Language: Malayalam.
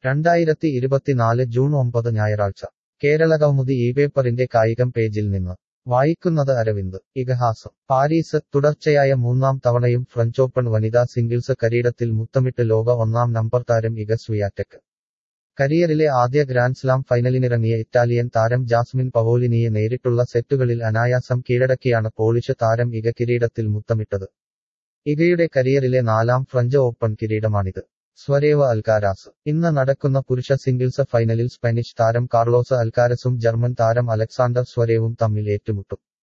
രണ്ടായിരത്തി ഇരുപത്തിനാല് ജൂൺ ഒമ്പത് ഞായറാഴ്ച കേരളകൗമുദി ഈ പേപ്പറിന്റെ കായികം പേജിൽ നിന്ന് വായിക്കുന്നത് അരവിന്ദ് ഇതിഹാസം പാരീസ് തുടർച്ചയായ മൂന്നാം തവണയും ഫ്രഞ്ച് ഓപ്പൺ വനിതാ സിംഗിൾസ് കരീടത്തിൽ മുത്തമിട്ട് ലോക ഒന്നാം നമ്പർ താരം ഇഗ സ്വിയാറ്റെക് കരിയറിലെ ആദ്യ ഗ്രാൻഡ്സ്ലാം ഫൈനലിനിറങ്ങിയ ഇറ്റാലിയൻ താരം ജാസ്മിൻ പവോലിനിയെ നേരിട്ടുള്ള സെറ്റുകളിൽ അനായാസം കീഴടക്കിയാണ് പോളിഷ് താരം ഇഗ കിരീടത്തിൽ മുത്തമിട്ടത് ഇഗയുടെ കരിയറിലെ നാലാം ഫ്രഞ്ച് ഓപ്പൺ കിരീടമാണിത് സ്വരേവ് അൽക്കാരാസ് ഇന്ന് നടക്കുന്ന പുരുഷ സിംഗിൾസ് ഫൈനലിൽ സ്പാനിഷ് താരം കാർലോസ് അൽക്കാരസും ജർമ്മൻ താരം അലക്സാണ്ടർ സ്വരേവും തമ്മിൽ ഏറ്റുമുട്ടും